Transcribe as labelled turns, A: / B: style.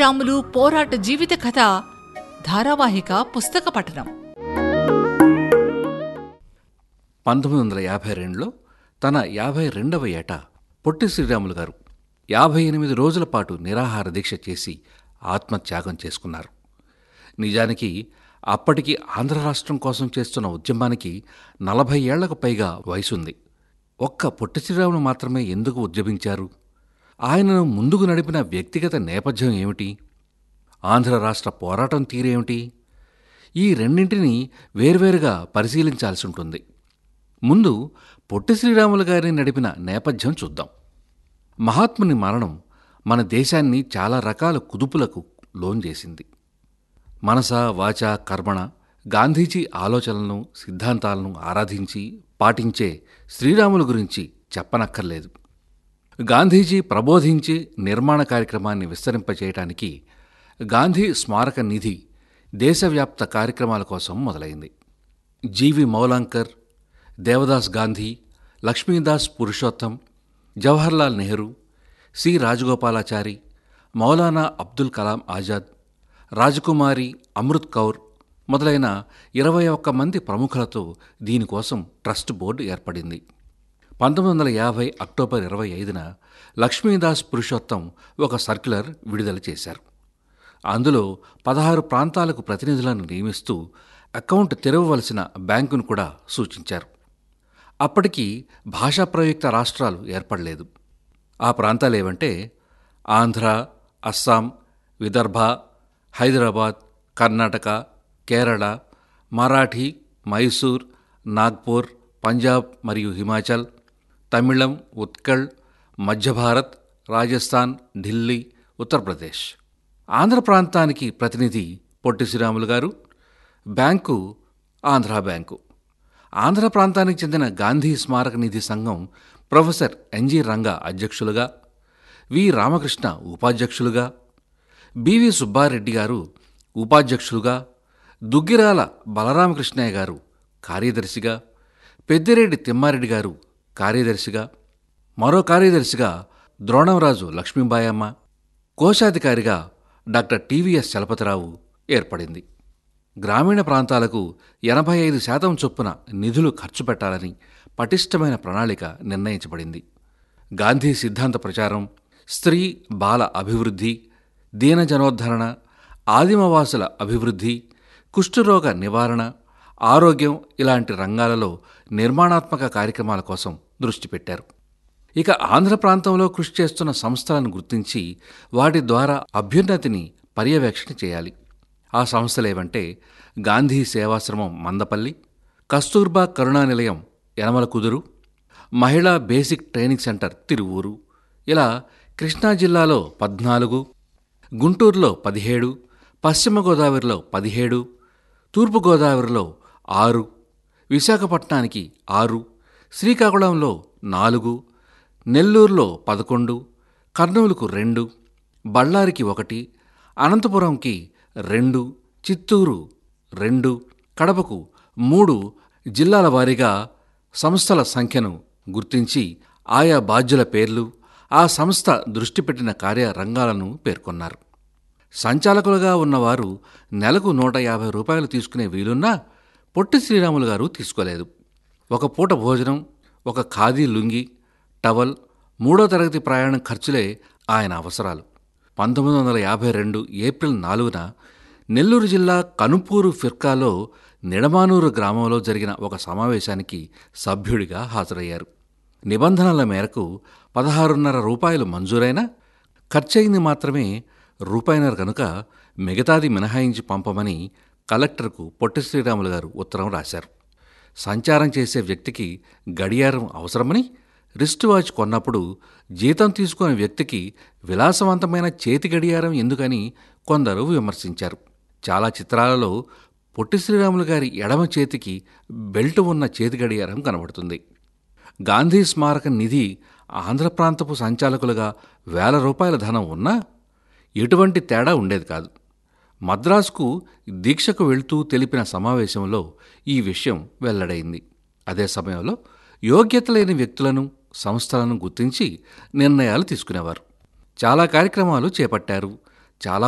A: శ్రీరాములు పోరాట జీవిత కథ ధారావాహిక పుస్తక పఠనం
B: పంతొమ్మిది వందల యాభై రెండులో తన యాభై రెండవ ఏట పొట్టి శ్రీరాములు గారు యాభై ఎనిమిది రోజుల పాటు నిరాహార దీక్ష చేసి ఆత్మత్యాగం చేసుకున్నారు నిజానికి అప్పటికి ఆంధ్ర రాష్ట్రం కోసం చేస్తున్న ఉద్యమానికి నలభై ఏళ్లకు పైగా వయసుంది ఒక్క పొట్టి శ్రీరాములు మాత్రమే ఎందుకు ఉద్యమించారు ఆయనను ముందుకు నడిపిన వ్యక్తిగత నేపథ్యం ఏమిటి ఆంధ్ర రాష్ట్ర పోరాటం తీరేమిటి ఈ రెండింటినీ వేర్వేరుగా పరిశీలించాల్సి ఉంటుంది ముందు పొట్టి శ్రీరాములు గారిని నడిపిన నేపథ్యం చూద్దాం మహాత్ముని మరణం మన దేశాన్ని చాలా రకాల కుదుపులకు లోన్ చేసింది మనస వాచ కర్మణ గాంధీజీ ఆలోచనలను సిద్ధాంతాలను ఆరాధించి పాటించే శ్రీరాములు గురించి చెప్పనక్కర్లేదు గాంధీజీ ప్రబోధించి నిర్మాణ కార్యక్రమాన్ని విస్తరింపచేయటానికి గాంధీ స్మారక నిధి దేశవ్యాప్త కార్యక్రమాల కోసం మొదలైంది జీవి మౌలాంకర్ దేవదాస్ గాంధీ లక్ష్మీదాస్ పురుషోత్తం జవహర్లాల్ నెహ్రూ సి రాజగోపాలాచారి మౌలానా అబ్దుల్ కలాం ఆజాద్ రాజకుమారి అమృత్ కౌర్ మొదలైన ఇరవై ఒక్క మంది ప్రముఖులతో దీనికోసం ట్రస్ట్ బోర్డు ఏర్పడింది పంతొమ్మిది వందల యాభై అక్టోబర్ ఇరవై ఐదున లక్ష్మీదాస్ పురుషోత్తం ఒక సర్క్యులర్ విడుదల చేశారు అందులో పదహారు ప్రాంతాలకు ప్రతినిధులను నియమిస్తూ అకౌంట్ తెరవవలసిన బ్యాంకును కూడా సూచించారు అప్పటికి భాషా ప్రయుక్త రాష్ట్రాలు ఏర్పడలేదు ఆ ప్రాంతాలేవంటే ఆంధ్ర అస్సాం విదర్భ హైదరాబాద్ కర్ణాటక కేరళ మరాఠీ మైసూర్ నాగ్పూర్ పంజాబ్ మరియు హిమాచల్ తమిళం ఉత్కళ్ మధ్య భారత్ రాజస్థాన్ ఢిల్లీ ఉత్తరప్రదేశ్ ఆంధ్ర ప్రాంతానికి ప్రతినిధి పొట్టి శ్రీరాములు గారు బ్యాంకు ఆంధ్రా బ్యాంకు ఆంధ్ర ప్రాంతానికి చెందిన గాంధీ స్మారక నిధి సంఘం ప్రొఫెసర్ ఎన్జి రంగా అధ్యక్షులుగా వి రామకృష్ణ ఉపాధ్యక్షులుగా బివి సుబ్బారెడ్డి గారు ఉపాధ్యక్షులుగా దుగ్గిరాల బలరామకృష్ణయ్య గారు కార్యదర్శిగా పెద్దిరెడ్డి తిమ్మారెడ్డి గారు కార్యదర్శిగా మరో కార్యదర్శిగా ద్రోణంరాజు లక్ష్మీబాయమ్మ కోశాధికారిగా డాక్టర్ టివిఎస్ చలపతిరావు ఏర్పడింది గ్రామీణ ప్రాంతాలకు ఎనభై ఐదు శాతం చొప్పున నిధులు ఖర్చు పెట్టాలని పటిష్టమైన ప్రణాళిక నిర్ణయించబడింది గాంధీ సిద్ధాంత ప్రచారం స్త్రీ బాల అభివృద్ధి దీనజనోద్ధరణ ఆదిమవాసుల అభివృద్ధి కుష్ఠరోగ నివారణ ఆరోగ్యం ఇలాంటి రంగాలలో నిర్మాణాత్మక కార్యక్రమాల కోసం దృష్టి పెట్టారు ఇక ఆంధ్ర ప్రాంతంలో కృషి చేస్తున్న సంస్థలను గుర్తించి వాటి ద్వారా అభ్యున్నతిని పర్యవేక్షణ చేయాలి ఆ సంస్థలేవంటే గాంధీ సేవాశ్రమం మందపల్లి కస్తూర్బా కరుణా నిలయం యనమల కుదురు మహిళా బేసిక్ ట్రైనింగ్ సెంటర్ తిరువూరు ఇలా కృష్ణా జిల్లాలో పద్నాలుగు గుంటూరులో పదిహేడు పశ్చిమ గోదావరిలో పదిహేడు తూర్పుగోదావరిలో ఆరు విశాఖపట్నానికి ఆరు శ్రీకాకుళంలో నాలుగు నెల్లూరులో పదకొండు కర్నూలుకు రెండు బళ్ళారికి ఒకటి అనంతపురంకి రెండు చిత్తూరు రెండు కడపకు మూడు జిల్లాల వారీగా సంస్థల సంఖ్యను గుర్తించి ఆయా బాధ్యుల పేర్లు ఆ సంస్థ దృష్టి పెట్టిన కార్యరంగాలను పేర్కొన్నారు సంచాలకులుగా ఉన్నవారు నెలకు నూట యాభై రూపాయలు తీసుకునే వీలున్నా పొట్టి శ్రీరాములు గారు తీసుకోలేదు ఒక పూట భోజనం ఒక ఖాదీ లుంగి టవల్ మూడో తరగతి ప్రయాణం ఖర్చులే ఆయన అవసరాలు పంతొమ్మిది వందల యాభై రెండు ఏప్రిల్ నాలుగున నెల్లూరు జిల్లా కనుపూరు ఫిర్కాలో నిడమానూరు గ్రామంలో జరిగిన ఒక సమావేశానికి సభ్యుడిగా హాజరయ్యారు నిబంధనల మేరకు పదహారున్నర రూపాయలు మంజూరైనా ఖర్చయింది మాత్రమే రూపాయినర కనుక మిగతాది మినహాయించి పంపమని కలెక్టర్కు పొట్టి శ్రీరాములు గారు ఉత్తరం రాశారు సంచారం చేసే వ్యక్తికి గడియారం అవసరమని రిస్ట్ వాచ్ కొన్నప్పుడు జీతం తీసుకునే వ్యక్తికి విలాసవంతమైన చేతి గడియారం ఎందుకని కొందరు విమర్శించారు చాలా చిత్రాలలో పొట్టి శ్రీరాములు గారి ఎడమ చేతికి బెల్ట్ ఉన్న చేతి గడియారం కనబడుతుంది గాంధీ స్మారక నిధి ఆంధ్ర ప్రాంతపు సంచాలకులుగా వేల రూపాయల ధనం ఉన్నా ఎటువంటి తేడా ఉండేది కాదు మద్రాసుకు దీక్షకు వెళ్తూ తెలిపిన సమావేశంలో ఈ విషయం వెల్లడైంది అదే సమయంలో యోగ్యత లేని వ్యక్తులను సంస్థలను గుర్తించి నిర్ణయాలు తీసుకునేవారు చాలా కార్యక్రమాలు చేపట్టారు చాలా